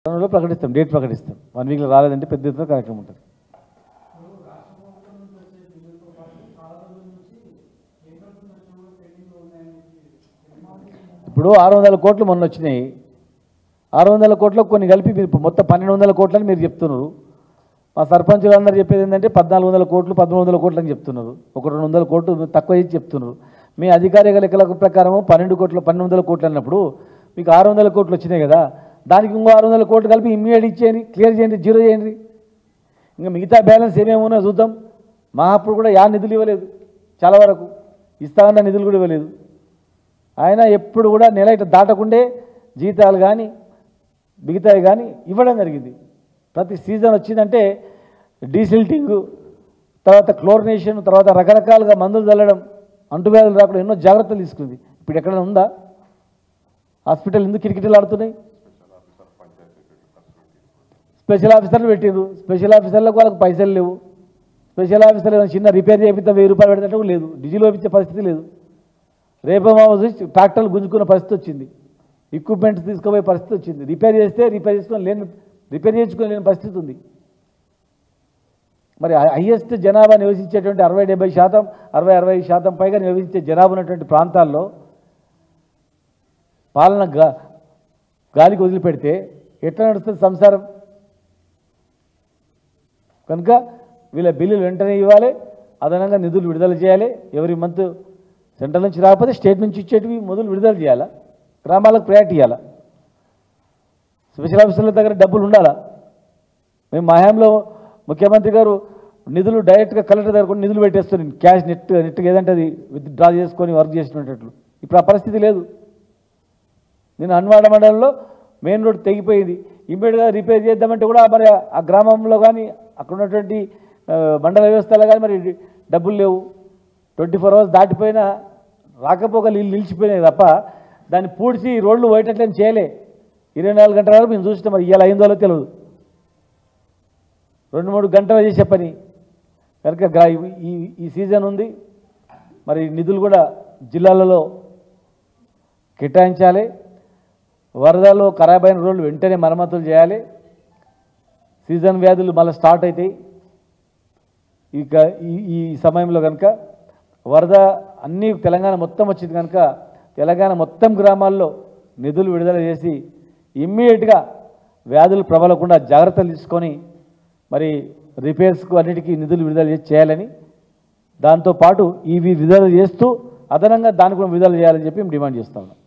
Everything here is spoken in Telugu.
లో ప్రకటిస్తాం డేట్ ప్రకటిస్తాం వన్ వీక్లో రాలేదంటే పెద్ద ఎత్తున కార్యక్రమం ఉంటుంది ఇప్పుడు ఆరు వందల కోట్లు మొన్న వచ్చినాయి ఆరు వందల కోట్లకు కొన్ని కలిపి మీరు మొత్తం పన్నెండు వందల కోట్లని మీరు చెప్తున్నారు మా సర్పంచులు అందరూ చెప్పేది ఏంటంటే పద్నాలుగు వందల కోట్లు పదమూడు వందల కోట్లు అని చెప్తున్నారు ఒక రెండు వందల కోట్లు మీరు తక్కువ చేసి చెప్తున్నారు మీ అధికారిక లెక్కల ప్రకారం పన్నెండు కోట్లు పన్నెండు వందల కోట్లు అన్నప్పుడు మీకు ఆరు వందల కోట్లు వచ్చినాయి కదా దానికి ఇంకో ఆరు వందల కోట్లు కలిపి ఇమ్మీడియట్ ఇచ్చేయండి క్లియర్ చేయండి జీరో చేయండి ఇంకా మిగతా బ్యాలెన్స్ ఏమేమి ఉన్నాయో చూద్దాం మా అప్పుడు కూడా యా నిధులు ఇవ్వలేదు చాలా వరకు ఇస్తామన్న నిధులు కూడా ఇవ్వలేదు ఆయన ఎప్పుడు కూడా నెల ఇట్లా దాటకుండే జీతాలు కానీ మిగతావి కానీ ఇవ్వడం జరిగింది ప్రతి సీజన్ వచ్చిందంటే డీసిల్టింగ్ తర్వాత క్లోరినేషన్ తర్వాత రకరకాలుగా మందులు చల్లడం అంటువ్యాధులు రాకుండా ఎన్నో జాగ్రత్తలు తీసుకుంది ఇప్పుడు ఎక్కడైనా ఉందా హాస్పిటల్ ఎందుకు కిరికిటలు ఆడుతున్నాయి స్పెషల్ ఆఫీసర్లు పెట్టిండ్రు స్పెషల్ ఆఫీసర్లకు వాళ్ళకి పైసలు లేవు స్పెషల్ ఆఫీసర్లు ఏమైనా చిన్న రిపేర్ చేపిస్తే వెయ్యి రూపాయలు పెడితే కూడా లేదు డీజిల్ వేపించే పరిస్థితి లేదు రేపమా వచ్చి ట్రాక్టర్లు గుంజుకున్న పరిస్థితి వచ్చింది ఎక్విప్మెంట్స్ తీసుకుపోయే పరిస్థితి వచ్చింది రిపేర్ చేస్తే రిపేర్ చేసుకొని లేని రిపేర్ చేసుకొని లేని పరిస్థితి ఉంది మరి హైయెస్ట్ జనాభా నివసించేటువంటి అరవై డెబ్బై శాతం అరవై అరవై శాతం పైగా నివసించే జనాభా ఉన్నటువంటి ప్రాంతాల్లో పాలన గా గాలికి వదిలిపెడితే ఎట్లా నడుస్తుంది సంసారం కనుక వీళ్ళ బిల్లులు వెంటనే ఇవ్వాలి అదనంగా నిధులు విడుదల చేయాలి ఎవరి మంత్ సెంట్రల్ నుంచి రాకపోతే స్టేట్ నుంచి ఇచ్చేటివి మొదలు విడుదల చేయాలా గ్రామాలకు ప్రయారిటీ ఇవ్వాలా స్పెషల్ ఆఫీసర్ల దగ్గర డబ్బులు ఉండాలా మేము మా హయాంలో ముఖ్యమంత్రి గారు నిధులు డైరెక్ట్గా కలెక్టర్ దగ్గర కూడా నిధులు పెట్టేస్తున్నాను క్యాష్ నెట్ నెట్గా ఏదంటే అది విత్ డ్రా చేసుకొని వర్క్ చేసినట్లు ఇప్పుడు ఆ పరిస్థితి లేదు నేను అన్వాడ మండలంలో మెయిన్ రోడ్ తెగిపోయింది ఇమ్మీడియట్గా రిపేర్ చేద్దామంటే కూడా మరి ఆ గ్రామంలో కానీ అక్కడ ఉన్నటువంటి ఆ, మండల వ్యవస్థలో కానీ మరి డబ్బులు లేవు ట్వంటీ ఫోర్ అవర్స్ దాటిపోయినా రాకపోక నీళ్ళు నిలిచిపోయినాయి తప్ప దాన్ని పూడ్చి రోడ్లు పోయేటట్లేం చేయలే ఇరవై నాలుగు గంటల వరకు మేము చూస్తే మరి ఇవాళ అయిందో లేదో తెలియదు రెండు మూడు గంటలు చేసే పని కనుక గ్రా- ఈ ఈ సీజన్ ఉంది మరి నిధులు కూడా జిల్లాలలో కేటాయించాలి వరదలో ఖరాబ్ అయిన రోడ్లు వెంటనే మరమ్మతులు చేయాలి సీజన్ వ్యాధులు మళ్ళీ స్టార్ట్ అవుతాయి ఇక ఈ ఈ సమయంలో కనుక వరద అన్ని తెలంగాణ మొత్తం వచ్చింది కనుక తెలంగాణ మొత్తం గ్రామాల్లో నిధులు విడుదల చేసి ఇమ్మీడియట్గా వ్యాధులు ప్రబలకుండా జాగ్రత్తలు తీసుకొని మరి రిపేర్స్కు అన్నిటికీ నిధులు విడుదల చేసి చేయాలని దాంతోపాటు ఇవి విడుదల చేస్తూ అదనంగా దాన్ని కూడా విడుదల చేయాలని చెప్పి మేము డిమాండ్ చేస్తా ఉన్నాం